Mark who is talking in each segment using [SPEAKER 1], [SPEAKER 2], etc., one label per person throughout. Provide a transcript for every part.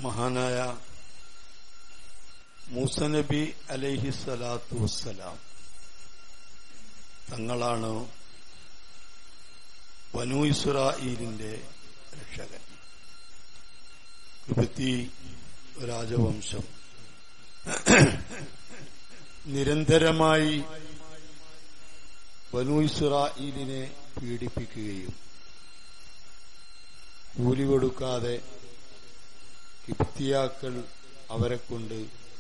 [SPEAKER 1] മഹാനായ മൂസനബി അലൈഹി സ്വലാത്തു വസ്സലാം തങ്ങളാണ് വനു ഇസ്രായേലിന്റെ രക്ഷകൻ കൃപത്തി രാജവംശം നിരന്തരമായി വനു ഇസ്രായേലിനെ പീഡിപ്പിക്കുകയും കൂലി കൊടുക്കാതെ കിപ്തിയാക്കൾ അവരെ കൊണ്ട്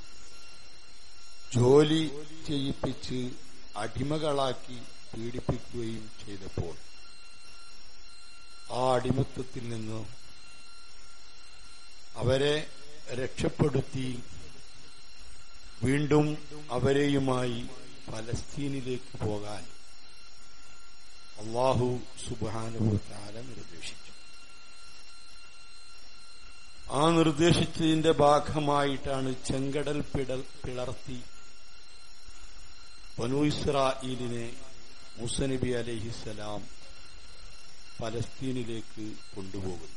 [SPEAKER 1] ജോലി ചെയ്യിപ്പിച്ച് അടിമകളാക്കി പീഡിപ്പിക്കുകയും ചെയ്തപ്പോൾ ആ അടിമത്വത്തിൽ നിന്ന് അവരെ രക്ഷപ്പെടുത്തി വീണ്ടും അവരെയുമായി ഫലസ്തീനിലേക്ക് പോകാൻ അള്ളാഹു സുബാനുഭവത്താല നിർദ്ദേശിച്ചു ആ നിർദ്ദേശിച്ചതിന്റെ ഭാഗമായിട്ടാണ് ചെങ്കടൽ പിടൽ പിളർത്തി ബനു ഇസ്രായേലിനെ മുസനബി അലഹിസലാം ഫലസ്തീനിലേക്ക് കൊണ്ടുപോകുന്നു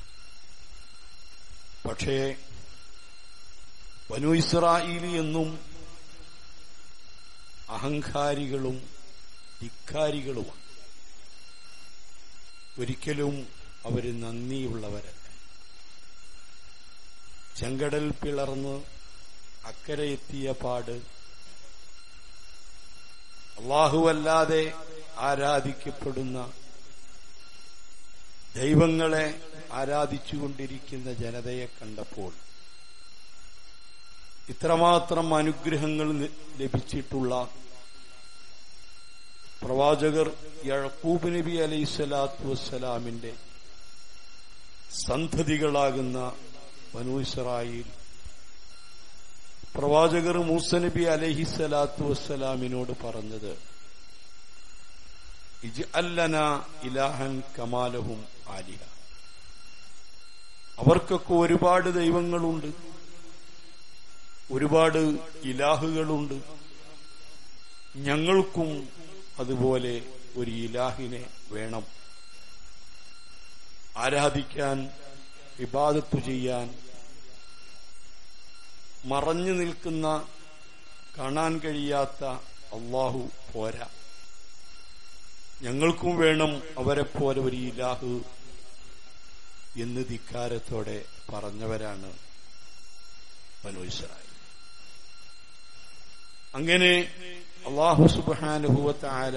[SPEAKER 1] പക്ഷേ ബനു ഇസ്രായേലി എന്നും അഹങ്കാരികളും ധിക്കാരികളുമാണ് ഒരിക്കലും അവര് നന്ദിയുള്ളവരല്ല ചെങ്കടൽ പിളർന്ന് അക്കരെ എത്തിയ പാട് അള്ളാഹുവല്ലാതെ ആരാധിക്കപ്പെടുന്ന ദൈവങ്ങളെ ആരാധിച്ചുകൊണ്ടിരിക്കുന്ന ജനതയെ കണ്ടപ്പോൾ ഇത്രമാത്രം അനുഗ്രഹങ്ങൾ ലഭിച്ചിട്ടുള്ള പ്രവാചകർ യഴക്കൂബ് നബി അലൈഹി സ്വലാത്തു വസ്സലാമിന്റെ സന്തതികളാകുന്ന ബനു ഇസ്രായേൽ പ്രവാചകർ മൂസ നബി അലഹി സ്വലാത്തു വസ്സലാമിനോട് പറഞ്ഞത് ഇജ് അല്ലന ഇലാഹൻ കമാലഹും ആലിഹ അവർക്കൊക്കെ ഒരുപാട് ദൈവങ്ങളുണ്ട് ഒരുപാട് ഇലാഹുകളുണ്ട് ഞങ്ങൾക്കും അതുപോലെ ഒരു ഇലാഹിനെ വേണം ആരാധിക്കാൻ വിവാദത്തു ചെയ്യാൻ മറഞ്ഞു നിൽക്കുന്ന കാണാൻ കഴിയാത്ത അള്ളാഹു പോരാ ഞങ്ങൾക്കും വേണം അവരെ പോലെ ഒരു ഇലാഹു എന്ന് ധിക്കാരത്തോടെ പറഞ്ഞവരാണ് മനോയിസറായി അങ്ങനെ അള്ളാഹു സുബാനുഭവത്ത ആല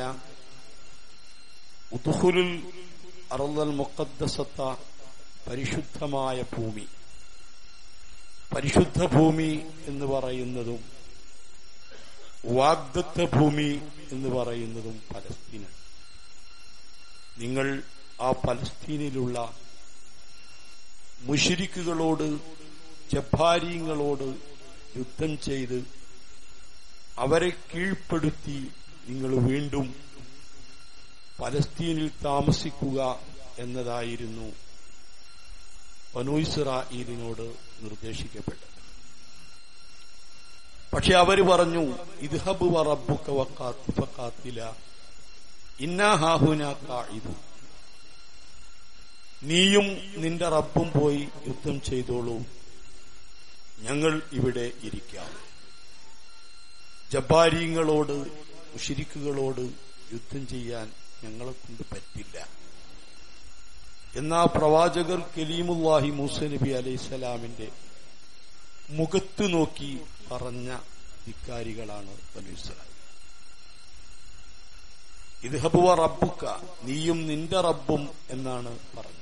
[SPEAKER 1] ഉദുഹുലുൽ അറുതൽ മുക്കദ്സത്ത പരിശുദ്ധമായ ഭൂമി പരിശുദ്ധ ഭൂമി എന്ന് പറയുന്നതും വാഗ്ദത്ത ഭൂമി എന്ന് പറയുന്നതും പലസ്തീനാണ് നിങ്ങൾ ആ പലസ്തീനിലുള്ള മുഷിരിക്കുകളോട് ജബ്ബാരിയങ്ങളോട് യുദ്ധം ചെയ്ത് അവരെ കീഴ്പ്പെടുത്തി നിങ്ങൾ വീണ്ടും പലസ്തീനിൽ താമസിക്കുക എന്നതായിരുന്നു ബനൂയിസ്രായേലിനോട് നിർദ്ദേശിക്കപ്പെട്ടത് പക്ഷെ അവര് പറഞ്ഞു ഇദ്ഹബ് വറബുക്ക വക്കാത്തില ഇന്നാഹാഹുന കായിതു നീയും നിന്റെ റബ്ബും പോയി യുദ്ധം ചെയ്തോളൂ ഞങ്ങൾ ഇവിടെ ഇരിക്കാം ജബ്ബാരിയങ്ങളോട് മുഷിരിക്കുകളോട് യുദ്ധം ചെയ്യാൻ ഞങ്ങളെ കൊണ്ട് പറ്റില്ല എന്നാ പ്രവാചകർ കലീമുല്ലാഹി മൂസ നബി അലൈഹിസ്സലാമിന്റെ മുഖത്ത് നോക്കി പറഞ്ഞ ധിക്കാരികളാണ് ബനുസ്രായി ഇത് ഹബുവ റബ്ബുക്ക നീയും നിന്റെ റബ്ബും എന്നാണ് പറഞ്ഞത്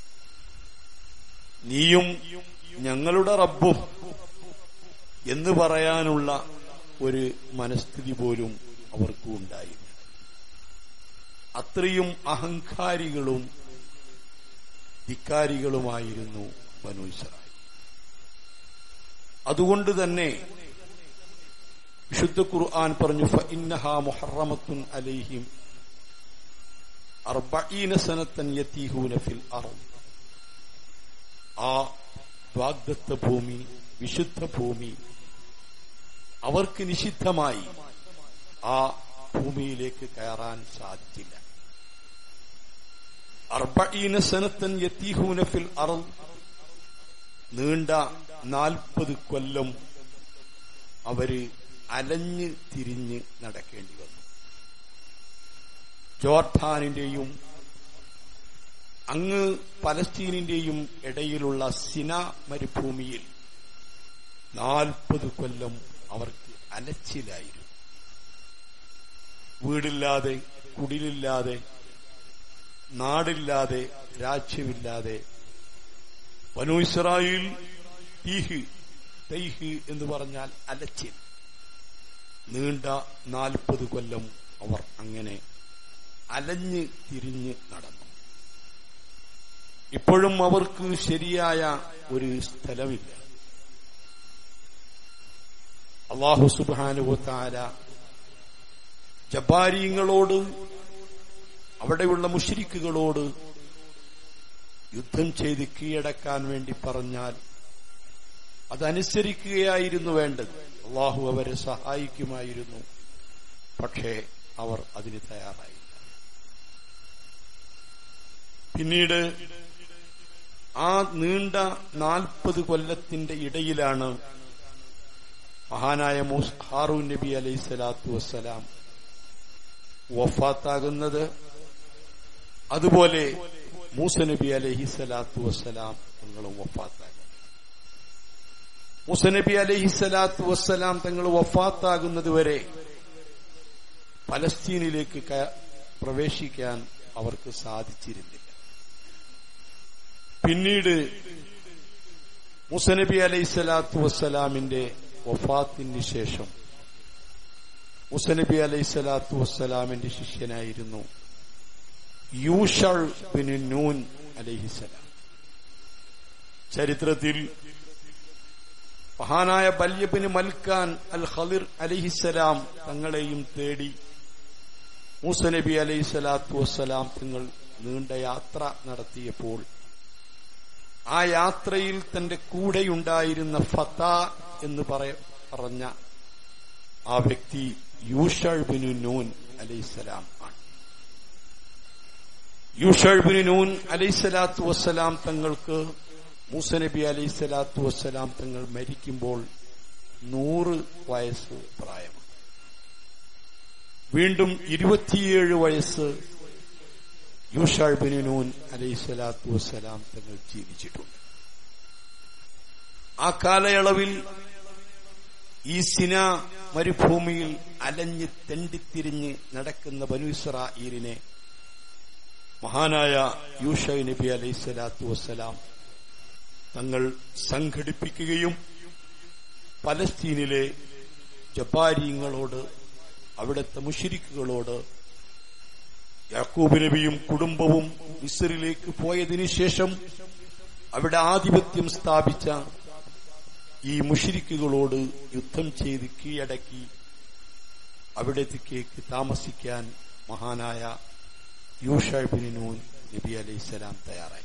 [SPEAKER 1] നീയും ഞങ്ങളുടെ റബ്ബും എന്ന് പറയാനുള്ള ഒരു മനസ്ഥിതി പോലും അവർക്കും ഉണ്ടായില്ല അത്രയും അഹങ്കാരികളും ധിക്കാരികളുമായിരുന്നു ബനൂസറായി അതുകൊണ്ട് തന്നെ വിശുദ്ധ ഖുർആൻ പറഞ്ഞു ഫഇന്നഹ മുഹറമത്തുൻ അലൈഹിം അർബഈന സനത്തൻ യതീഹൂന ഫിൽ അർദ് ആ വാഗ്ദത്ത ഭൂമി വിശുദ്ധ ഭൂമി അവർക്ക് നിഷിദ്ധമായി ആ ഭൂമിയിലേക്ക് കയറാൻ സാധിച്ചില്ല അർബഈന സനത്തൻ യത്തീഹൂന ഫിൽ അറൽ നീണ്ട നാൽപ്പത് കൊല്ലം അവര് അലഞ്ഞ് തിരിഞ്ഞ് നടക്കേണ്ടി വന്നു ജോർദാനിന്റെയും അങ്ങ് പലസ്തീനിന്റെയും ഇടയിലുള്ള സിന മരുഭൂമിയിൽ നാൽപ്പത് കൊല്ലം അവർക്ക് അലച്ചിലായിരുന്നു വീടില്ലാതെ കുടിലില്ലാതെ നാടില്ലാതെ രാജ്യമില്ലാതെ വനു ഇസ്രായേൽ തീഹ് തൈഹ് എന്ന് പറഞ്ഞാൽ അലച്ചിൽ നീണ്ട നാൽപ്പത് കൊല്ലം അവർ അങ്ങനെ അലഞ്ഞ് തിരിഞ്ഞ് നടന്നു ഇപ്പോഴും അവർക്ക് ശരിയായ ഒരു സ്ഥലമില്ല അള്ളാഹു സുബാനുഭത്താല ജബാരിയങ്ങളോട് അവിടെയുള്ള മുഷിരിക്കുകളോട് യുദ്ധം ചെയ്ത് കീഴടക്കാൻ വേണ്ടി പറഞ്ഞാൽ അതനുസരിക്കുകയായിരുന്നു വേണ്ടത് അള്ളാഹു അവരെ സഹായിക്കുമായിരുന്നു പക്ഷേ അവർ അതിന് തയ്യാറായില്ല പിന്നീട് ആ നീണ്ട നാൽപ്പത് കൊല്ലത്തിന്റെ ഇടയിലാണ് മഹാനായ മൂസ് ഹാറൂൻ നബി അലൈഹി സ്വലാത്തു വസ്സലാം വഫാത്താകുന്നത് അതുപോലെ മൂസ നബി അലൈഹി സ്വലാത്തു വസ്സലാം തങ്ങളും വഫാത്താകുന്നത് മൂസ നബി അലൈഹി സ്വലാത്തു വസ്സലാം തങ്ങൾ വഫാത്താകുന്നത് വരെ പലസ്തീനിലേക്ക് പ്രവേശിക്കാൻ അവർക്ക് സാധിച്ചിരുന്നില്ല പിന്നീട് മുസനബി അലൈഹി സ്വലാത്തു വസ്സലാമിന്റെ വഫാത്തിന് ശേഷം മുസനബി അലൈഹി സ്വലാത്തു വസ്സലാമിന്റെ ശിഷ്യനായിരുന്നു യൂഷൾ ബിൻ നൂൻ അലൈഹിസലാം ചരിത്രത്തിൽ മഹാനായ ബല്യബിന് മൽക്കാൻ അൽ ഖലിർ അലിഹിസലാം തങ്ങളെയും തേടി മൂസനബി അലൈഹി സ്വലാത്തു വസ്സലാം തങ്ങൾ നീണ്ട യാത്ര നടത്തിയപ്പോൾ ആ യാത്രയിൽ തന്റെ കൂടെയുണ്ടായിരുന്ന ഫത്ത എന്ന് പറഞ്ഞ ആ വ്യക്തി യൂഷൾ ബിനു നൂൻ അലൈഹിസലാം ആണ് യൂഷൾ ബിനു നൂൻ അലൈഹിസ്സലാത്തു വസ്സലാം തങ്ങൾക്ക് മൂസനബി അലൈഹി സ്വലാത്തു വസ്സലാം തങ്ങൾ മരിക്കുമ്പോൾ നൂറ് വയസ്സ് പ്രായമാണ് വീണ്ടും ഇരുപത്തിയേഴ് വയസ്സ് യൂഷാൾ ബിനു നൂൻ അലൈഹി സ്വലാത്തു വസ്സലാം തങ്ങൾ ജീവിച്ചിട്ടുണ്ട് ആ കാലയളവിൽ ഈ സിന മരുഭൂമിയിൽ അലഞ്ഞ് തെണ്ടിത്തിരിഞ്ഞ് നടക്കുന്ന ബനു ഇസ്രായേലിനെ മഹാനായ യൂഷ നബി അലൈഹി സ്വലാത്തു വസ്സലാം തങ്ങൾ സംഘടിപ്പിക്കുകയും പലസ്തീനിലെ ജപ്പാരിയങ്ങളോട് അവിടുത്തെ മുഷിരിക്കുകളോട് യാക്കൂബ് നബിയും കുടുംബവും മിസറിലേക്ക് പോയതിനു ശേഷം അവിടെ ആധിപത്യം സ്ഥാപിച്ച ഈ മുഷിരിക്കുകളോട് യുദ്ധം ചെയ്ത് കീഴടക്കി അവിടത്തേക്ക് താമസിക്കാൻ മഹാനായ യൂഷബിൻ നൂൻ നബി അലൈഹിസ്സലാം തയ്യാറായി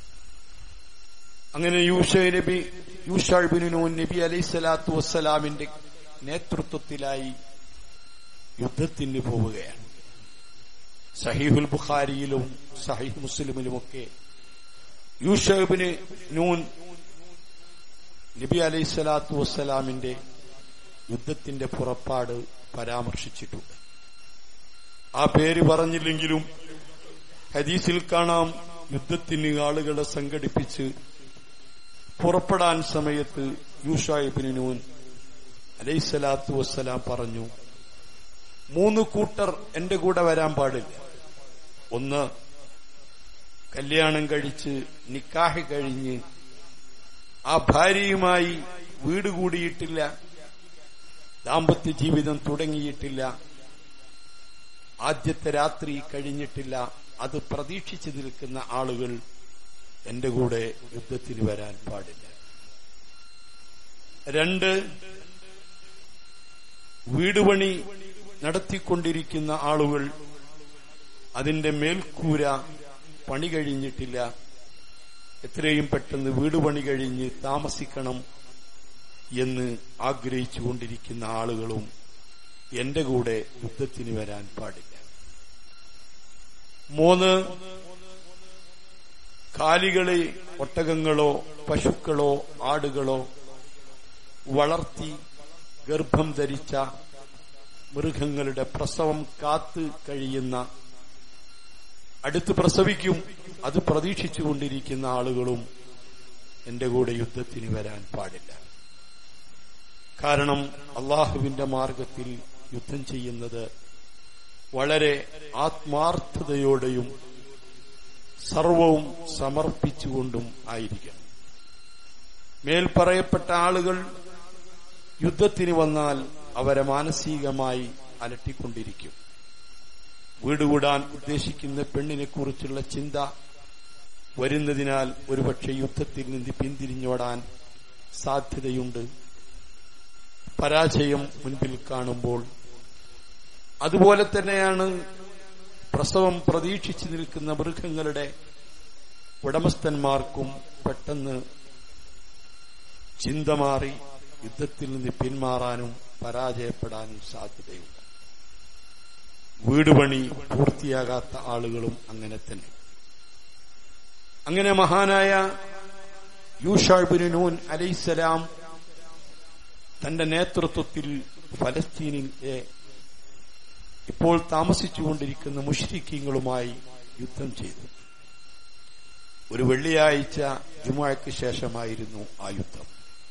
[SPEAKER 1] അങ്ങനെ യൂഷ നബി യൂഷബിൻ നൂൻ നബി അലൈഹി സ്വലാത്തു വസ്സലാമിന്റെ നേതൃത്വത്തിലായി യുദ്ധത്തിന് പോവുകയാണ് സഹീഹുൽ ബുഖാരിയിലും സഹീഹ് മുസ്ലിമിലുമൊക്കെ യൂഷബിന് നൂൻ നബി അലൈഹി സ്വലാത്തു വസ്സലാമിന്റെ യുദ്ധത്തിന്റെ പുറപ്പാട് പരാമർശിച്ചിട്ടുണ്ട് ആ പേര് പറഞ്ഞില്ലെങ്കിലും ഹദീസിൽ കാണാം യുദ്ധത്തിന് ആളുകളെ സംഘടിപ്പിച്ച് പുറപ്പെടാൻ സമയത്ത് യൂഷായിബിന് നൂൻ അലൈസലാത്തു വസ്സലാം പറഞ്ഞു മൂന്ന് കൂട്ടർ എന്റെ കൂടെ വരാൻ പാടില്ല ഒന്ന് കല്യാണം കഴിച്ച് നിക്കാഹ് കഴിഞ്ഞ് ആ ഭാര്യയുമായി വീട് കൂടിയിട്ടില്ല ദാമ്പത്യ ജീവിതം തുടങ്ങിയിട്ടില്ല ആദ്യത്തെ രാത്രി കഴിഞ്ഞിട്ടില്ല അത് പ്രതീക്ഷിച്ചു നിൽക്കുന്ന ആളുകൾ എന്റെ കൂടെ യുദ്ധത്തിന് വരാൻ പാടില്ല രണ്ട് വീടുപണി നടത്തിക്കൊണ്ടിരിക്കുന്ന ആളുകൾ അതിന്റെ മേൽക്കൂര പണി കഴിഞ്ഞിട്ടില്ല എത്രയും പെട്ടെന്ന് വീടുപണി കഴിഞ്ഞ് താമസിക്കണം എന്ന് ആഗ്രഹിച്ചുകൊണ്ടിരിക്കുന്ന ആളുകളും എന്റെ കൂടെ യുദ്ധത്തിന് വരാൻ പാടില്ല മൂന്ന് കാലികളെ ഒട്ടകങ്ങളോ പശുക്കളോ ആടുകളോ വളർത്തി ഗർഭം ധരിച്ച മൃഗങ്ങളുടെ പ്രസവം കാത്ത് കഴിയുന്ന അടുത്ത് പ്രസവിക്കും അത് പ്രതീക്ഷിച്ചുകൊണ്ടിരിക്കുന്ന ആളുകളും എന്റെ കൂടെ യുദ്ധത്തിന് വരാൻ പാടില്ല കാരണം അള്ളാഹുവിന്റെ മാർഗത്തിൽ യുദ്ധം ചെയ്യുന്നത് വളരെ ആത്മാർത്ഥതയോടെയും സർവവും സമർപ്പിച്ചുകൊണ്ടും ആയിരിക്കണം മേൽപ്പറയപ്പെട്ട ആളുകൾ യുദ്ധത്തിന് വന്നാൽ അവരെ മാനസികമായി അലട്ടിക്കൊണ്ടിരിക്കും വീടുകൂടാൻ ഉദ്ദേശിക്കുന്ന പെണ്ണിനെ കുറിച്ചുള്ള ചിന്ത വരുന്നതിനാൽ ഒരുപക്ഷെ യുദ്ധത്തിൽ നിന്ന് പിന്തിരിഞ്ഞോടാൻ സാധ്യതയുണ്ട് പരാജയം മുൻപിൽ കാണുമ്പോൾ അതുപോലെ തന്നെയാണ് പ്രസവം പ്രതീക്ഷിച്ചു നിൽക്കുന്ന മൃഗങ്ങളുടെ ഉടമസ്ഥന്മാർക്കും പെട്ടെന്ന് ചിന്ത മാറി യുദ്ധത്തിൽ നിന്ന് പിന്മാറാനും പരാജയപ്പെടാനും സാധ്യതയുണ്ട് വീടുപണി പൂർത്തിയാകാത്ത ആളുകളും അങ്ങനെ തന്നെ അങ്ങനെ മഹാനായ യൂഷാബിന് നൂൻ അലൈസലാം തന്റെ നേതൃത്വത്തിൽ ഫലസ്തീനിലെ ഇപ്പോൾ താമസിച്ചുകൊണ്ടിരിക്കുന്ന മുഷ്രിഖീങ്ങളുമായി യുദ്ധം ചെയ്തു ഒരു വെള്ളിയാഴ്ച ജുമായ്ക്ക് ശേഷമായിരുന്നു ആ യുദ്ധം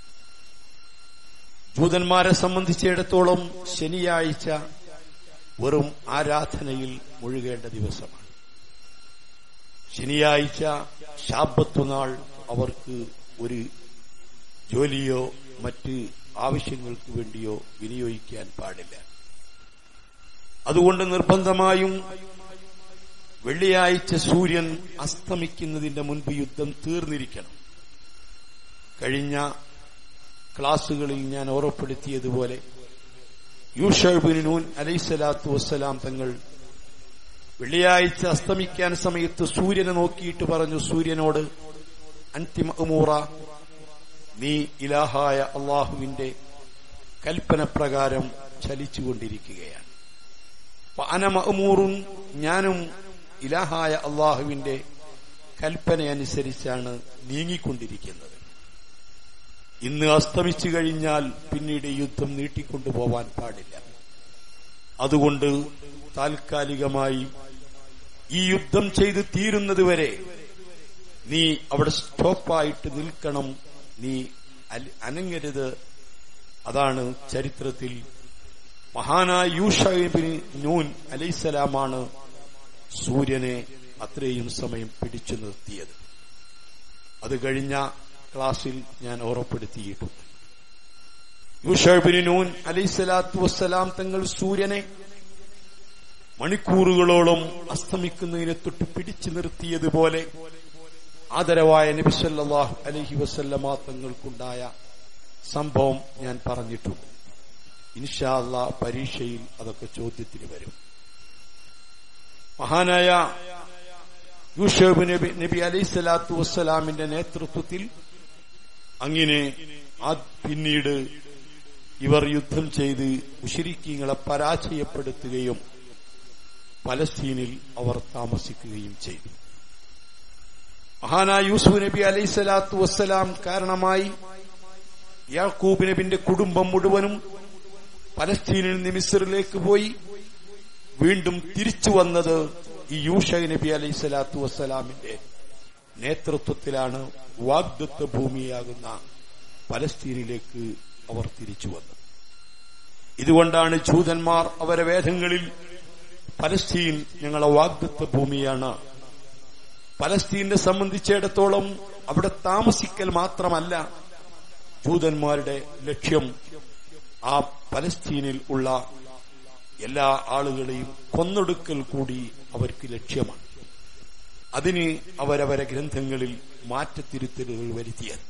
[SPEAKER 1] ജൂതന്മാരെ സംബന്ധിച്ചിടത്തോളം ശനിയാഴ്ച വെറും ആരാധനയിൽ മുഴുകേണ്ട ദിവസമാണ് ശനിയാഴ്ച ശാബത്തുനാൾ അവർക്ക് ഒരു ജോലിയോ മറ്റ് ആവശ്യങ്ങൾക്ക് വേണ്ടിയോ വിനിയോഗിക്കാൻ പാടില്ല അതുകൊണ്ട് നിർബന്ധമായും വെള്ളിയാഴ്ച സൂര്യൻ അസ്തമിക്കുന്നതിന്റെ മുൻപ് യുദ്ധം തീർന്നിരിക്കണം കഴിഞ്ഞ ക്ലാസുകളിൽ ഞാൻ ഓർമ്മപ്പെടുത്തിയതുപോലെ യൂഷബിൻ നൂൻ അലൈസലാത്തു വസ്സലാം തങ്ങൾ വെള്ളിയാഴ്ച അസ്തമിക്കാൻ സമയത്ത് സൂര്യനെ നോക്കിയിട്ട് പറഞ്ഞു സൂര്യനോട് അന്തിമ അമൂറ നീ ഇലാഹായ അള്ളാഹുവിന്റെ കൽപ്പന പ്രകാരം ചലിച്ചുകൊണ്ടിരിക്കുകയാണ് അനമൂറും ഞാനും ഇലാഹായ അള്ളാഹുവിന്റെ കൽപ്പനയനുസരിച്ചാണ് നീങ്ങിക്കൊണ്ടിരിക്കുന്നത് ഇന്ന് അസ്തമിച്ചു കഴിഞ്ഞാൽ പിന്നീട് യുദ്ധം നീട്ടിക്കൊണ്ടുപോവാൻ പാടില്ല അതുകൊണ്ട് താൽക്കാലികമായി ഈ യുദ്ധം ചെയ്ത് തീരുന്നതുവരെ നീ അവിടെ സ്റ്റോപ്പായിട്ട് നിൽക്കണം നീ അനങ്ങരുത് അതാണ് ചരിത്രത്തിൽ മഹാനായ യൂഷബിന് നൂൻ അലൈസലാമാണ് സൂര്യനെ അത്രയും സമയം പിടിച്ചു നിർത്തിയത് അത് കഴിഞ്ഞ ക്ലാസ്സിൽ ഞാൻ ഓർമ്മപ്പെടുത്തിയിട്ടുണ്ട് യൂഷബിന് നൂൻ അലൈസലാത്തു വസ്സലാം തങ്ങൾ സൂര്യനെ മണിക്കൂറുകളോളം അസ്തമിക്കുന്നതിനെ തൊട്ട് പിടിച്ചു നിർത്തിയതുപോലെ ആദരവായ നബിസല്ലാഹു അലഹി വസല്ലമ തങ്ങൾക്കുണ്ടായ സംഭവം ഞാൻ പറഞ്ഞിട്ടുണ്ട് ഇൻഷാല്ല പരീക്ഷയിൽ അതൊക്കെ ചോദ്യത്തിന് വരും മഹാനായ യൂഷബ് നബി നബി അലൈഹി സ്വലാത്തു വസ്സലാമിന്റെ നേതൃത്വത്തിൽ അങ്ങനെ ആ പിന്നീട് ഇവർ യുദ്ധം ചെയ്ത് മുഷരിക്കീങ്ങളെ പരാജയപ്പെടുത്തുകയും പലസ്തീനിൽ അവർ താമസിക്കുകയും ചെയ്തു മഹാനായ യൂസുഫ് നബി അലൈഹി സ്വലാത്തു വസ്സലാം കാരണമായി യാക്കൂബ് നബിന്റെ കുടുംബം മുഴുവനും പലസ്തീനിൽ നിന്ന് മിസറിലേക്ക് പോയി വീണ്ടും തിരിച്ചു വന്നത് ഈ യൂഷ നബി അലൈഹി സ്വലാത്തു വസ്സലാമിന്റെ നേതൃത്വത്തിലാണ് വാഗ്ദത്വ ഭൂമിയാകുന്ന പലസ്തീനിലേക്ക് അവർ തിരിച്ചു വന്നത് ഇതുകൊണ്ടാണ് ജൂതന്മാർ അവരെ വേദങ്ങളിൽ പലസ്തീൻ ഞങ്ങളെ വാഗ്ദത്വ ഭൂമിയാണ് പലസ്തീനെ സംബന്ധിച്ചിടത്തോളം അവിടെ താമസിക്കൽ മാത്രമല്ല ജൂതന്മാരുടെ ലക്ഷ്യം ആ പലസ്തീനിൽ ഉള്ള എല്ലാ ആളുകളെയും കൊന്നൊടുക്കൽ കൂടി അവർക്ക് ലക്ഷ്യമാണ് അതിന് അവരവരെ ഗ്രന്ഥങ്ങളിൽ മാറ്റത്തിരുത്തലുകൾ വരുത്തിയത്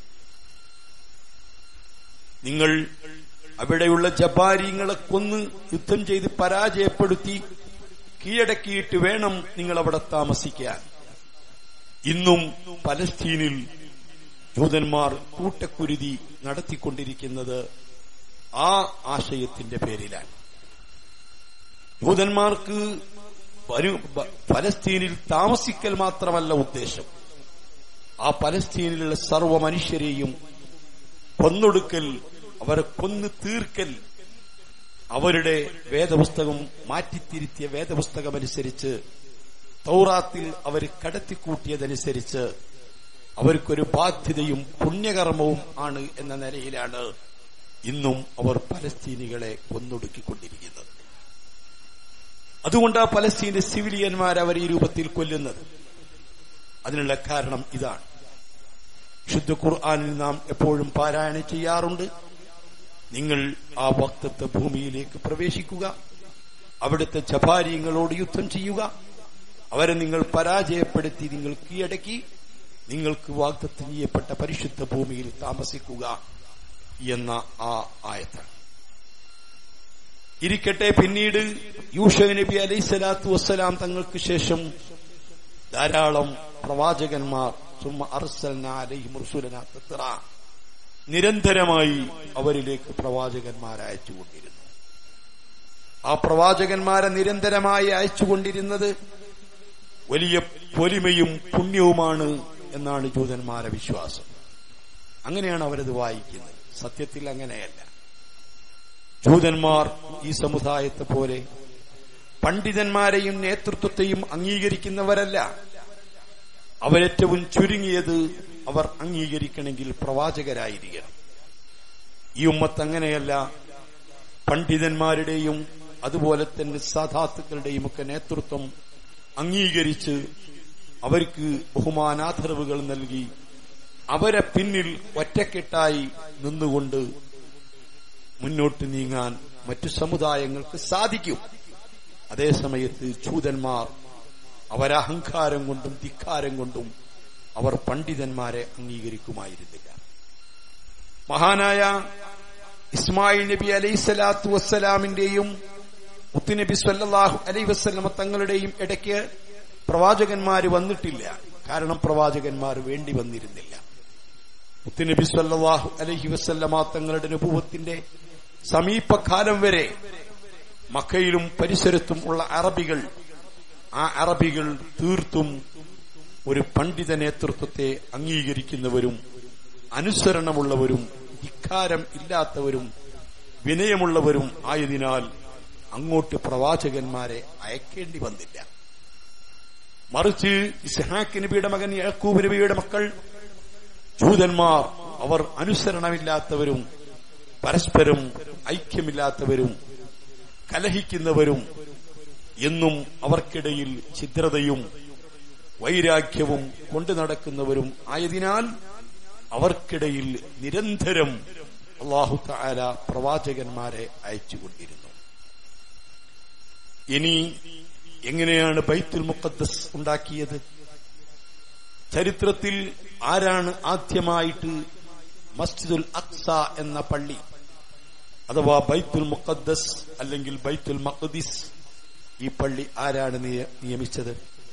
[SPEAKER 1] നിങ്ങൾ അവിടെയുള്ള ജബാരിങ്ങളെ കൊന്ന് യുദ്ധം ചെയ്ത് പരാജയപ്പെടുത്തി കീഴടക്കിയിട്ട് വേണം നിങ്ങൾ അവിടെ താമസിക്കാൻ ഇന്നും പലസ്തീനിൽ ജൂതന്മാർ കൂട്ടക്കുരുതി നടത്തിക്കൊണ്ടിരിക്കുന്നത് ആ ആശയത്തിന്റെ പേരിലാണ് ജൂതന്മാർക്ക് ഫലസ്തീനിൽ താമസിക്കൽ മാത്രമല്ല ഉദ്ദേശം ആ പലസ്തീനിലുള്ള സർവ്വ മനുഷ്യരെയും കൊന്നൊടുക്കൽ അവരെ കൊന്നു തീർക്കൽ അവരുടെ വേദപുസ്തകം മാറ്റിത്തിരുത്തിയ വേദപുസ്തകമനുസരിച്ച് തൗറാത്തിൽ അവർ കടത്തിക്കൂട്ടിയതനുസരിച്ച് അവർക്കൊരു ബാധ്യതയും പുണ്യകർമ്മവും ആണ് എന്ന നിലയിലാണ് ഇന്നും അവർ പലസ്തീനികളെ കൊന്നൊടുക്കിക്കൊണ്ടിരിക്കുന്നത് അതുകൊണ്ട് ആ പലസ്തീന്റെ സിവിലിയന്മാർ അവർ ഈ രൂപത്തിൽ കൊല്ലുന്നത് അതിനുള്ള കാരണം ഇതാണ് ശുദ്ധ ഖുർആാനിൽ നാം എപ്പോഴും പാരായണം ചെയ്യാറുണ്ട് നിങ്ങൾ ആ വക്തത്വ ഭൂമിയിലേക്ക് പ്രവേശിക്കുക അവിടുത്തെ ജപാരിയങ്ങളോട് യുദ്ധം ചെയ്യുക അവരെ നിങ്ങൾ പരാജയപ്പെടുത്തി നിങ്ങൾ കീഴടക്കി നിങ്ങൾക്ക് വാഗ്ദത്തം ചെയ്യപ്പെട്ട പരിശുദ്ധ ഭൂമിയിൽ താമസിക്കുക എന്ന ആ ആയത്താണ് ഇരിക്കട്ടെ പിന്നീട് യൂഷഫ് നബി അലൈഹി സ്വലാത്തു വസ്സലാം തങ്ങൾക്ക് ശേഷം ധാരാളം പ്രവാചകന്മാർ സുമ്മ അർസൽന അലൈഹിം റുസുലന തത്ര നിരന്തരമായി അവരിലേക്ക് പ്രവാചകന്മാരെ അയച്ചുകൊണ്ടിരുന്നു ആ പ്രവാചകന്മാരെ നിരന്തരമായി അയച്ചുകൊണ്ടിരുന്നത് വലിയ പൊലിമയും പുണ്യവുമാണ് എന്നാണ് ജൂതന്മാരെ വിശ്വാസം അങ്ങനെയാണ് അവരത് വായിക്കുന്നത് സത്യത്തിൽ അങ്ങനെയല്ല ജൂതന്മാർ ഈ സമുദായത്തെ പോലെ പണ്ഡിതന്മാരെയും നേതൃത്വത്തെയും അംഗീകരിക്കുന്നവരല്ല അവരേറ്റവും ചുരുങ്ങിയത് അവർ അംഗീകരിക്കണമെങ്കിൽ പ്രവാചകരായിരിക്കണം ഈ ഉമ്മത്ത് അങ്ങനെയല്ല പണ്ഡിതന്മാരുടെയും അതുപോലെ തന്നെ സാധാത്തുക്കളുടെയും ഒക്കെ നേതൃത്വം അംഗീകരിച്ച് അവർക്ക് ബഹുമാനാദരവുകൾ നൽകി അവരെ പിന്നിൽ ഒറ്റക്കെട്ടായി നിന്നുകൊണ്ട് മുന്നോട്ട് നീങ്ങാൻ മറ്റു സമുദായങ്ങൾക്ക് സാധിക്കും അതേസമയത്ത് ചൂതന്മാർ അവരഹങ്കാരം കൊണ്ടും ധിക്കാരം കൊണ്ടും അവർ പണ്ഡിതന്മാരെ അംഗീകരിക്കുമായിരുന്നില്ല മഹാനായ ഇസ്മായിൽ നബി അലൈഹി സ്വലാത്തു വസ്സലാമിന്റെയും മുത്തുനബി സല്ലാഹു അലൈ വസ്ലമ തങ്ങളുടെയും ഇടയ്ക്ക് പ്രവാചകന്മാര് വന്നിട്ടില്ല കാരണം പ്രവാചകന്മാർ വേണ്ടി വന്നിരുന്നില്ല മുത്തുനബി സല്ലാഹു അലഹി വസ്ല്ലമ തങ്ങളുടെ അനുഭവത്തിന്റെ സമീപകാലം വരെ മക്കയിലും പരിസരത്തും ഉള്ള അറബികൾ ആ അറബികൾ തീർത്തും ഒരു പണ്ഡിത നേതൃത്വത്തെ അംഗീകരിക്കുന്നവരും അനുസരണമുള്ളവരും ധിക്കാരം ഇല്ലാത്തവരും വിനയമുള്ളവരും ആയതിനാൽ അങ്ങോട്ട് പ്രവാചകന്മാരെ അയക്കേണ്ടി വന്നില്ല മറിച്ച് ഇസ്ഹാഖ് നബിയുടെ മകൻ യഹക്കൂബ് നബിയുടെ മക്കൾ ജൂതന്മാർ അവർ അനുസരണമില്ലാത്തവരും പരസ്പരം ഐക്യമില്ലാത്തവരും കലഹിക്കുന്നവരും എന്നും അവർക്കിടയിൽ ഛിദ്രതയും വൈരാഗ്യവും കൊണ്ടു നടക്കുന്നവരും ആയതിനാൽ അവർക്കിടയിൽ നിരന്തരം അള്ളാഹു താല പ്രവാചകന്മാരെ അയച്ചുകൊണ്ടിരുന്നു ഇനി എങ്ങനെയാണ് ബൈത്തുൽ മുഖദ്ദസ് ഉണ്ടാക്കിയത് ചരിത്രത്തിൽ ആരാണ് ആദ്യമായിട്ട് മസ്ജിദുൽ അക്സ എന്ന പള്ളി അഥവാ ബൈത്തുൽ മുഖദ്ദസ് അല്ലെങ്കിൽ ബൈത്തുൽ മഖദിസ് ഈ പള്ളി ആരാണ് നിയമിച്ചത്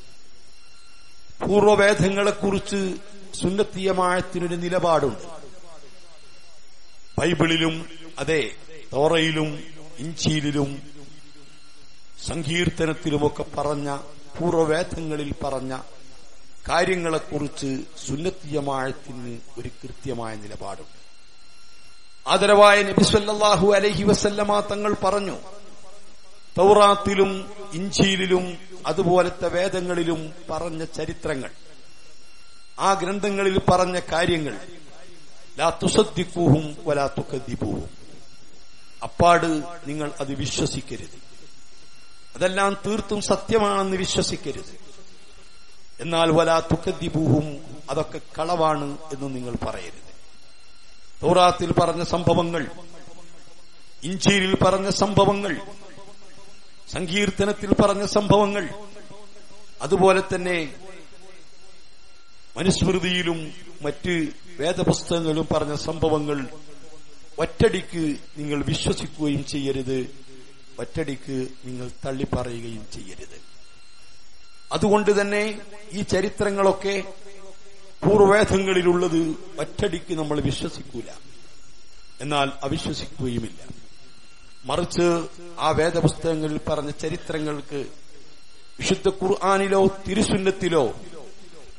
[SPEAKER 1] പൂർവവേദങ്ങളെക്കുറിച്ച് സുന്നത്തീയമായത്തിനൊരു നിലപാടുണ്ട് ബൈബിളിലും അതെ തോറയിലും ഇഞ്ചിയിലും സങ്കീർത്തനത്തിലുമൊക്കെ പറഞ്ഞ പൂർവവേദങ്ങളിൽ പറഞ്ഞ കാര്യങ്ങളെക്കുറിച്ച് സുന്നത്തീയമായത്തിന് ഒരു കൃത്യമായ നിലപാടുണ്ട് ആദരവായ നബിസ്വല്ലാഹു അലഹി വസല്ലമ തങ്ങൾ പറഞ്ഞു തൗറാത്തിലും ഇഞ്ചിയിലും അതുപോലത്തെ വേദങ്ങളിലും പറഞ്ഞ ചരിത്രങ്ങൾ ആ ഗ്രന്ഥങ്ങളിൽ പറഞ്ഞ കാര്യങ്ങൾ ലാ തുസദ്ദിക്കൂഹും വലാ തുക്കദ്ദിബൂഹും അപ്പാട് നിങ്ങൾ അത് വിശ്വസിക്കരുത് അതെല്ലാം തീർത്തും സത്യമാണെന്ന് വിശ്വസിക്കരുത് എന്നാൽ വലാ തുക്കദ്ദിബൂഹും അതൊക്കെ കളവാണ് എന്ന് നിങ്ങൾ പറയരുത് തൗറാത്തിൽ പറഞ്ഞ സംഭവങ്ങൾ ഇഞ്ചിയിൽ പറഞ്ഞ സംഭവങ്ങൾ സങ്കീർത്തനത്തിൽ പറഞ്ഞ സംഭവങ്ങൾ അതുപോലെ തന്നെ മനുസ്മൃതിയിലും മറ്റ് വേദപുസ്തകങ്ങളിലും പറഞ്ഞ സംഭവങ്ങൾ ഒറ്റടിക്ക് നിങ്ങൾ വിശ്വസിക്കുകയും ചെയ്യരുത് ഒറ്റടിക്ക് നിങ്ങൾ തള്ളിപ്പറയുകയും ചെയ്യരുത് അതുകൊണ്ട് തന്നെ ഈ ചരിത്രങ്ങളൊക്കെ പൂർവവേദങ്ങളിലുള്ളത് ഒറ്റടിക്ക് നമ്മൾ വിശ്വസിക്കൂല എന്നാൽ അവിശ്വസിക്കുകയുമില്ല മറിച്ച് ആ വേദപുസ്തകങ്ങളിൽ പറഞ്ഞ ചരിത്രങ്ങൾക്ക് വിശുദ്ധ ഖുർആാനിലോ തിരുസുന്നത്തിലോ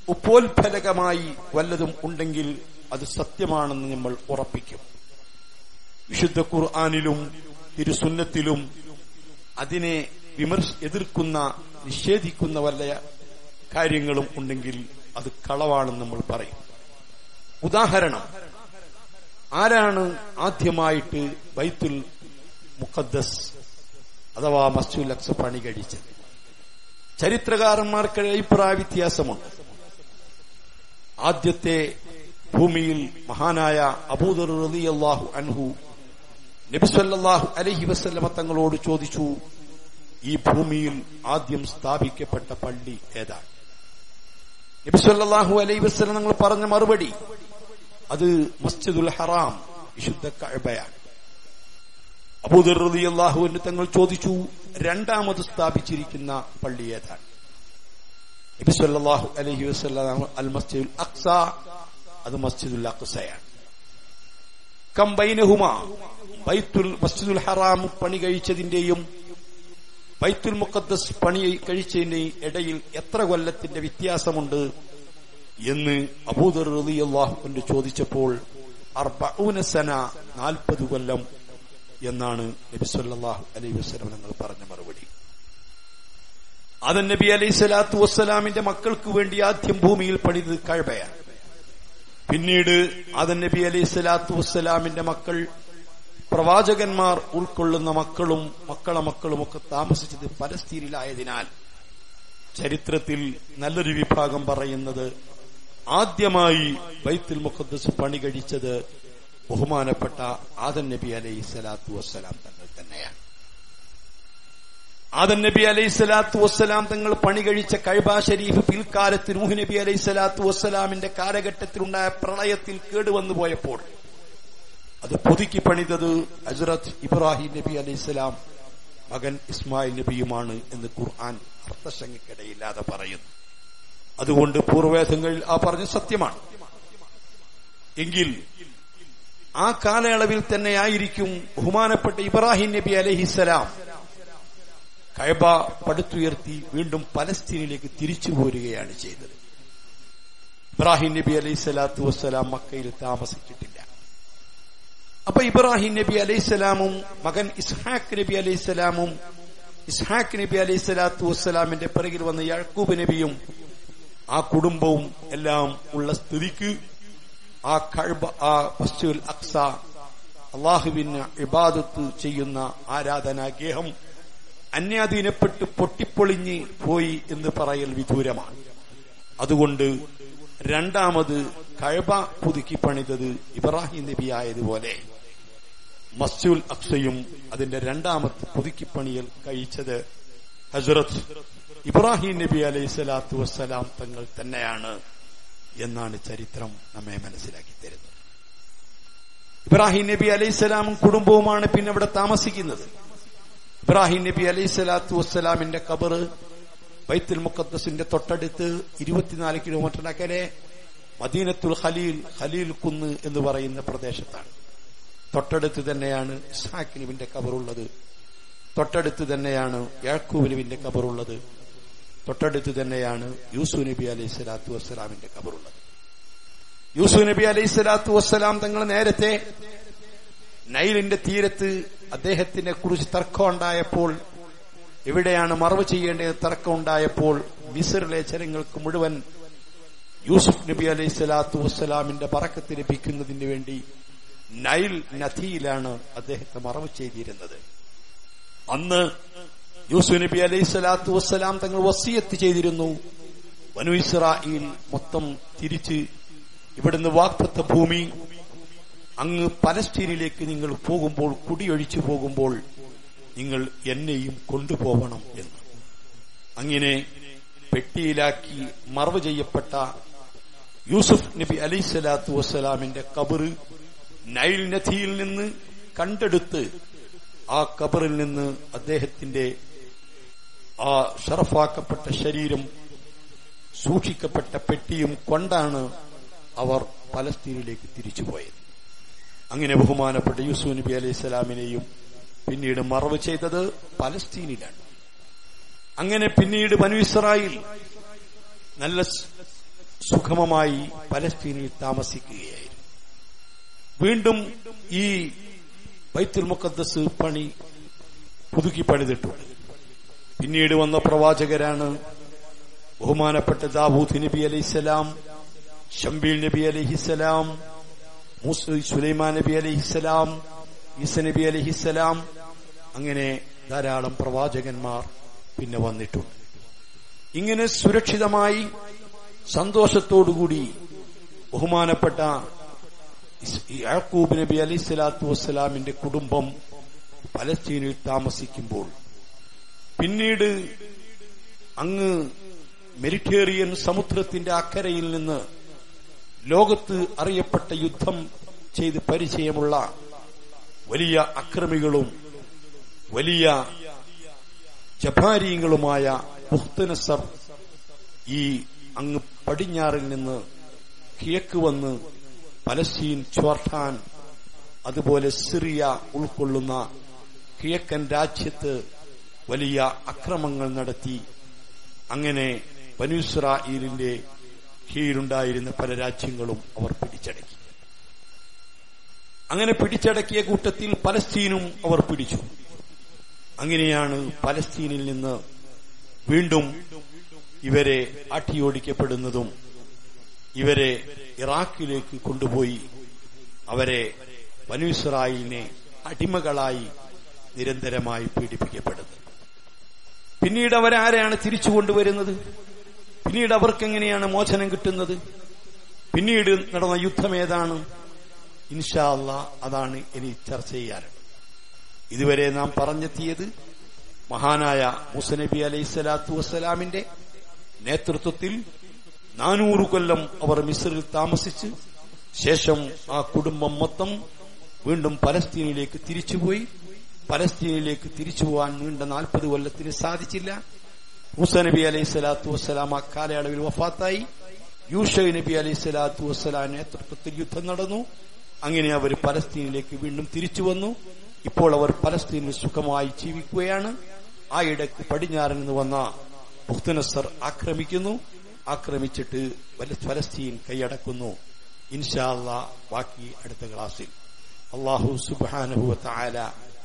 [SPEAKER 1] ഉപ്പോത്ഫലകമായി വല്ലതും ഉണ്ടെങ്കിൽ അത് സത്യമാണെന്ന് നമ്മൾ ഉറപ്പിക്കും വിശുദ്ധ ഖുർആാനിലും തിരുസുന്നത്തിലും അതിനെ വിമർശ എതിർക്കുന്ന നിഷേധിക്കുന്ന വല്ല കാര്യങ്ങളും ഉണ്ടെങ്കിൽ അത് കളവാണെന്ന് നമ്മൾ പറയും ഉദാഹരണം ആരാണ് ആദ്യമായിട്ട് ബൈത്തുൽ മുഖദ്ദസ് അഥവാ മസ്ജുൽ അക്സ പണി കഴിച്ചത് ചരിത്രകാരന്മാർക്ക് അഭിപ്രായ വ്യത്യാസമുണ്ട് ആദ്യത്തെ ഭൂമിയിൽ മഹാനായ അബൂദർ റളിയല്ലാഹു അൻഹു നബിസ്വല്ലാഹു അലഹി വസ്ല്ലമ തങ്ങളോട് ചോദിച്ചു ഈ ഭൂമിയിൽ ആദ്യം സ്ഥാപിക്കപ്പെട്ട പള്ളി ഏതാണ് നബിസ്വല്ലാഹു അലൈഹി വസ്ലം തങ്ങൾ പറഞ്ഞ മറുപടി അത് മസ്ജിദുൽ ഹറാം വിശുദ്ധ കഴബയാണ് അബൂദർ റളിയല്ലാഹുവിന് തങ്ങൾ ചോദിച്ചു രണ്ടാമത് സ്ഥാപിച്ചിരിക്കുന്ന പള്ളി ഏതാണ് നബി സല്ലല്ലാഹു അലൈഹി വസല്ലം അൽ മസ്ജിദുൽ അക്സ അത് മസ്ജിദുൽ അക്സയാണ് കം ബൈനഹുമ ബൈത്തുൽ മസ്ജിദുൽ ഹറാം പണി കഴിച്ചതിന്റെയും ബൈത്തുൽ മുഖദ്ദസ് പണി കഴിച്ചതിന്റെയും ഇടയിൽ എത്ര കൊല്ലത്തിന്റെ വ്യത്യാസമുണ്ട് എന്ന് അബൂദർ റളിയല്ലാഹു ചോദിച്ചപ്പോൾ അർബഊന സന നാൽപ്പത് കൊല്ലം എന്നാണ് നബി സല്ലല്ലാഹു അലൈഹി വസല്ലം ഞങ്ങൾ പറഞ്ഞ മറുപടി ആദൻ നബി അലൈഹി സ്വലാത്തു വസ്സലാമിന്റെ മക്കൾക്ക് വേണ്ടി ആദ്യം ഭൂമിയിൽ പണിത് കഴബയാണ് പിന്നീട് ആദൻ നബി അലൈഹി സ്വലാത്തു വസ്സലാമിന്റെ മക്കൾ പ്രവാചകന്മാർ ഉൾക്കൊള്ളുന്ന മക്കളും മക്കളെ മക്കളും ഒക്കെ താമസിച്ചത് പലസ്തീനിലായതിനാൽ ചരിത്രത്തിൽ നല്ലൊരു വിഭാഗം പറയുന്നത് ആദ്യമായി ബൈത്തുൽ മുഖദ്ദസ് പണി കഴിച്ചത് ബഹുമാനപ്പെട്ട ആദൻ നബി അലൈഹി സ്വലാത്തു വസ്സലാം തങ്ങൾ തന്നെയാണ് ആദൻ നബി അലൈഹി സ്വലാത്തു വസ്സലാം തങ്ങൾ പണി കഴിച്ച കൈബ ഷരീഫ് പിൽക്കാലത്ത് നൂഹ് നബി അലൈഹി സ്വലാത്തു വസ്സലാമിന്റെ കാലഘട്ടത്തിലുണ്ടായ പ്രളയത്തിൽ കേടുവന്നു പോയപ്പോൾ അത് പുതുക്കി പണിതത് ഹസ്രത്ത് ഇബ്രാഹിം നബി അലൈഹി സ്വലാം മകൻ ഇസ്മായിൽ നബിയുമാണ് എന്ന് ഖുർആൻ അർത്ഥശങ്കയ്ക്കിടയില്ലാതെ പറയുന്നു അതുകൊണ്ട് പൂർവവേദങ്ങളിൽ ആ പറഞ്ഞ സത്യമാണ് എങ്കിൽ ആ കാലയളവിൽ തന്നെ ആയിരിക്കും ബഹുമാനപ്പെട്ട ഇബ്രാഹിം നബി അലഹിസലാം കഴബ പടുത്തുയർത്തി വീണ്ടും പലസ്തീനിലേക്ക് തിരിച്ചു പോരുകയാണ് ചെയ്തത് ഇബ്രാഹിം നബി അലൈഹി സ്വലാത്തു വസ്സലാം മക്കയിൽ താമസിച്ചിട്ടില്ല അപ്പൊ ഇബ്രാഹിം നബി അലൈഹിസ്സലാമും മകൻ ഇസ്ഹാഖ് നബി അലൈഹിസ്സലാമും ഇസ്ഹാഖ് നബി അലൈഹി സ്വലാത്തു വസ്സലാമിന്റെ പിറകിൽ വന്ന യാക്കൂബ് നബിയും ആ കുടുംബവും എല്ലാം ഉള്ള സ്ഥിതിക്ക് ആ കഴ്ബ ആ മസ്ജിദുൽ അക്സ അള്ളാഹുവിന് ഇബാദത്ത് ചെയ്യുന്ന ആരാധനാഗേഹം അന്യാധീനപ്പെട്ട് പൊട്ടിപ്പൊളിഞ്ഞ് പോയി എന്ന് പറയൽ വിദൂരമാണ് അതുകൊണ്ട് രണ്ടാമത് കഴബ പുതുക്കി പണിതത് ഇബ്രാഹിം നബി ആയതുപോലെ മസ്ജുൽ അക്സയും അതിന്റെ രണ്ടാമത്തെ പുതുക്കിപ്പണിയൽ കഴിച്ചത് ഹസ്രത്ത് ഇബ്രാഹിം നബി അലൈഹി സ്വലാത്തു വസ്സലാം തങ്ങൾ തന്നെയാണ് എന്നാണ് ചരിത്രം നമ്മെ മനസ്സിലാക്കി തരുന്നത് ഇബ്രാഹിം നബി അലൈഹി സ്വലാമും കുടുംബവുമാണ് പിന്നെ ഇവിടെ താമസിക്കുന്നത് ഇബ്രാഹിം നബി അലൈഹി സ്വലാത്തു വസ്സലാമിന്റെ കബർ ബൈത്തുൽ മുഖദ്ദസിന്റെ തൊട്ടടുത്ത് ഇരുപത്തിനാല് കിലോമീറ്റർ അകലെ മദീനത്തുൽ ഖലീൽ ഖലീൽ കുന്ന് എന്ന് പറയുന്ന പ്രദേശത്താണ് തൊട്ടടുത്ത് തന്നെയാണ് ഇസ്ഹാഖ് നബിന്റെ കബറുള്ളത് തൊട്ടടുത്ത് തന്നെയാണ് യാക്കൂബ് നബിന്റെ കബറുള്ളത് തൊട്ടടുത്ത് തന്നെയാണ് യൂസു നബി അലൈഹി സ്വലാത്തു വസ്സലാമിന്റെ കബറുള്ളത് യൂസു നബി അലൈഹി സ്വലാത്തു വസ്സലാം തങ്ങൾ നേരത്തെ നൈലിന്റെ തീരത്ത് അദ്ദേഹത്തിനെ കുറിച്ച് തർക്കമുണ്ടായപ്പോൾ എവിടെയാണ് മറവ് ചെയ്യേണ്ടത് തർക്കമുണ്ടായപ്പോൾ മിസറിലെ ജനങ്ങൾക്ക് മുഴുവൻ യൂസുഫ് നബി അലൈഹി സ്വലാത്തു വസ്സലാമിന്റെ പറക്കത്ത് ലഭിക്കുന്നതിന് വേണ്ടി നൈൽ നദിയിലാണ് അദ്ദേഹത്തെ മറവ് ചെയ്തിരുന്നത് അന്ന് യൂസുഫ് നബി അലൈഹി സ്വലാത്തു വസ്സലാം തങ്ങൾ വസിയത്ത് ചെയ്തിരുന്നു വനു ഇസ്രായിൽ മൊത്തം തിരിച്ച് ഇവിടുന്ന് വാക്തത്വ ഭൂമി അങ്ങ് പലസ്തീനിലേക്ക് നിങ്ങൾ പോകുമ്പോൾ കുടിയൊഴിച്ചു പോകുമ്പോൾ നിങ്ങൾ എന്നെയും കൊണ്ടുപോകണം എന്ന് അങ്ങനെ പെട്ടിയിലാക്കി മറവ് ചെയ്യപ്പെട്ട യൂസുഫ് നബി അലൈഹി സ്വലാത്തു വസ്സലാമിന്റെ കബറ് നൈൽ നദിയിൽ നിന്ന് കണ്ടെടുത്ത് ആ കബറിൽ നിന്ന് അദ്ദേഹത്തിന്റെ ആ ഷറഫാക്കപ്പെട്ട ശരീരം സൂക്ഷിക്കപ്പെട്ട പെട്ടിയും കൊണ്ടാണ് അവർ പലസ്തീനിലേക്ക് തിരിച്ചുപോയത് അങ്ങനെ ബഹുമാനപ്പെട്ട യൂസുഫ് നബി അലൈഹി സ്വലാമിനെയും പിന്നീട് മറവ് ചെയ്തത് പലസ്തീനിലാണ് അങ്ങനെ പിന്നീട് ബനു ഇസ്രായേൽ നല്ല സുഗമമായി പലസ്തീനിൽ താമസിക്കുകയായിരുന്നു വീണ്ടും ഈ ബൈത്തുൽ മുഖദ്ദസ് പണി പുതുക്കി പണിതിട്ടുണ്ട് പിന്നീട് വന്ന പ്രവാചകരാണ് ബഹുമാനപ്പെട്ട ദാവൂദ് നബി അലൈഹിസ്സലാം ഷംബീൽ നബി അലൈഹിസ്സലാം മൂസ സുലൈമാൻ നബി അലൈഹിസ്സലാം ഈസ നബി അലൈഹിസ്സലാം അങ്ങനെ ധാരാളം പ്രവാചകന്മാർ പിന്നെ വന്നിട്ടുണ്ട് ഇങ്ങനെ സുരക്ഷിതമായി സന്തോഷത്തോടുകൂടി ബഹുമാനപ്പെട്ട യാക്കൂബ് നബി അലൈഹി സ്വലാത്തു വസ്സലാമിന്റെ കുടുംബം പലസ്തീനിൽ താമസിക്കുമ്പോൾ പിന്നീട് അങ്ങ് മെരിറ്റേറിയൻ സമുദ്രത്തിന്റെ അക്കരയിൽ നിന്ന് ലോകത്ത് അറിയപ്പെട്ട യുദ്ധം ചെയ്ത് പരിചയമുള്ള വലിയ അക്രമികളും വലിയ ജപാരീങ്ങളുമായ മുഹ്തനസർ ഈ അങ്ങ് പടിഞ്ഞാറിൽ നിന്ന് കിഴക്ക് വന്ന് പലസ്തീൻ ചോർട്ടാൻ അതുപോലെ സിറിയ ഉൾക്കൊള്ളുന്ന കിഴക്കൻ രാജ്യത്ത് വലിയ അക്രമങ്ങൾ നടത്തി അങ്ങനെ ബനുസ്രായിലിന്റെ കീഴിലുണ്ടായിരുന്ന പല രാജ്യങ്ങളും അവർ പിടിച്ചടക്കി അങ്ങനെ പിടിച്ചടക്കിയ കൂട്ടത്തിൽ പലസ്തീനും അവർ പിടിച്ചു അങ്ങനെയാണ് പലസ്തീനിൽ നിന്ന് വീണ്ടും ഇവരെ അട്ടിയോടിക്കപ്പെടുന്നതും ഇവരെ ഇറാഖിലേക്ക് കൊണ്ടുപോയി അവരെ വനുസ്രായിലിനെ അടിമകളായി നിരന്തരമായി പീഡിപ്പിക്കപ്പെടുന്നത് പിന്നീട് അവരാരെയാണ് തിരിച്ചു കൊണ്ടുവരുന്നത് പിന്നീട് അവർക്ക് എങ്ങനെയാണ് മോചനം കിട്ടുന്നത് പിന്നീട് നടന്ന യുദ്ധം ഏതാണ് ഇൻഷാ അല്ലാ അതാണ് ഇനി ചർച്ച ചെയ്യാറ് ഇതുവരെ നാം പറഞ്ഞെത്തിയത് മഹാനായ മുസനബി അലൈഹി സ്വലാത്തു വസ്സലാമിന്റെ നേതൃത്വത്തിൽ നാനൂറ് കൊല്ലം അവർ മിസ്രിൽ താമസിച്ച് ശേഷം ആ കുടുംബം മൊത്തം വീണ്ടും പലസ്തീനിലേക്ക് തിരിച്ചുപോയി പലസ്തീനിലേക്ക് തിരിച്ചു പോകാൻ നീണ്ട നാൽപ്പത് കൊല്ലത്തിന് സാധിച്ചില്ല മൂസ നബി അലൈഹി സ്വലാത്തു വസ്സലാം ആ കാലയളവിൽ വഫാത്തായി യൂഷ നബി അലൈഹി സ്വലാത്തു വസ്സലാം നേതൃത്വത്തിൽ യുദ്ധം നടന്നു അങ്ങനെ അവർ പലസ്തീനിലേക്ക് വീണ്ടും തിരിച്ചു വന്നു ഇപ്പോൾ അവർ പലസ്തീനിൽ സുഖമായി ജീവിക്കുകയാണ് ആ ഇടയ്ക്ക് പടിഞ്ഞാറിൽ നിന്ന് വന്ന മുഖ്തനസർ ആക്രമിക്കുന്നു ആക്രമിച്ചിട്ട് ഫലസ്തീൻ കൈയടക്കുന്നു ഇൻഷാല്ല ബാക്കി അടുത്ത ക്ലാസ്സിൽ അള്ളാഹു സുബാനുഹുവ താല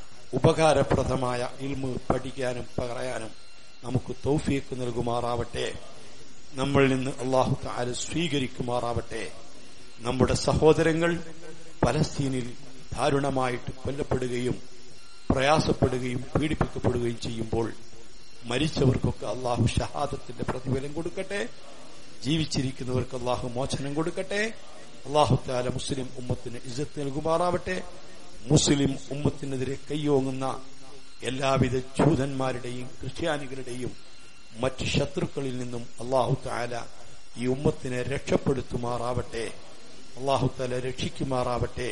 [SPEAKER 1] ഉപകാരപ്രദമായ ഇൽമ് പഠിക്കാനും പറയാനും നമുക്ക് തൗഫീക്ക് നൽകുമാറാവട്ടെ നമ്മളിൽ നിന്ന് അള്ളാഹു താല സ്വീകരിക്കുമാറാവട്ടെ നമ്മുടെ സഹോദരങ്ങൾ പലസ്തീനിൽ ദാരുണമായിട്ട് കൊല്ലപ്പെടുകയും പ്രയാസപ്പെടുകയും പീഡിപ്പിക്കപ്പെടുകയും ചെയ്യുമ്പോൾ മരിച്ചവർക്കൊക്കെ അള്ളാഹു ഷഹാദത്തിന്റെ പ്രതിഫലം കൊടുക്കട്ടെ ജീവിച്ചിരിക്കുന്നവർക്ക് അള്ളാഹു മോചനം കൊടുക്കട്ടെ അള്ളാഹു താല മുസ്ലിം ഉമ്മത്തിന് ഇജ്ജത്ത് നൽകുമാറാവട്ടെ മുസ്ലിം ഉമ്മത്തിനെതിരെ കൈയോങ്ങുന്ന എല്ലാവിധ ജൂതന്മാരുടെയും ക്രിസ്ത്യാനികളുടെയും മറ്റ് ശത്രുക്കളിൽ നിന്നും അള്ളാഹു താല ഈ ഉമ്മത്തിനെ രക്ഷപ്പെടുത്തുമാറാവട്ടെ അള്ളാഹു താല രക്ഷിക്കുമാറാവട്ടെ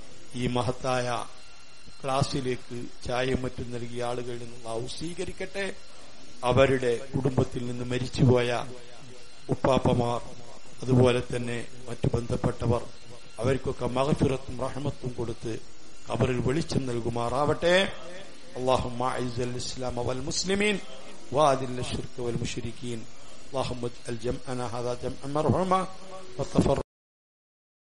[SPEAKER 1] ഈ മഹത്തായ ക്ലാസ്സിലേക്ക് ചായയും മറ്റും നൽകിയ ആളുകളിൽ നിന്ന് അള്ളാഹു സ്വീകരിക്കട്ടെ അവരുടെ കുടുംബത്തിൽ നിന്ന് മരിച്ചുപോയ ഉപ്പാപ്പമാർ അതുപോലെ തന്നെ മറ്റു ബന്ധപ്പെട്ടവർ അവർക്കൊക്കെ മഹഫിറത്തും റഹമത്തും കൊടുത്ത് ഖബറിൽ വെളിച്ചം നൽകുമാറാവട്ടെ اللهم اعز الاسلام والمسلمين واذل الشرك والمشركين اللهم اجعل جمعنا هذا جمعا مرحوما وتفرق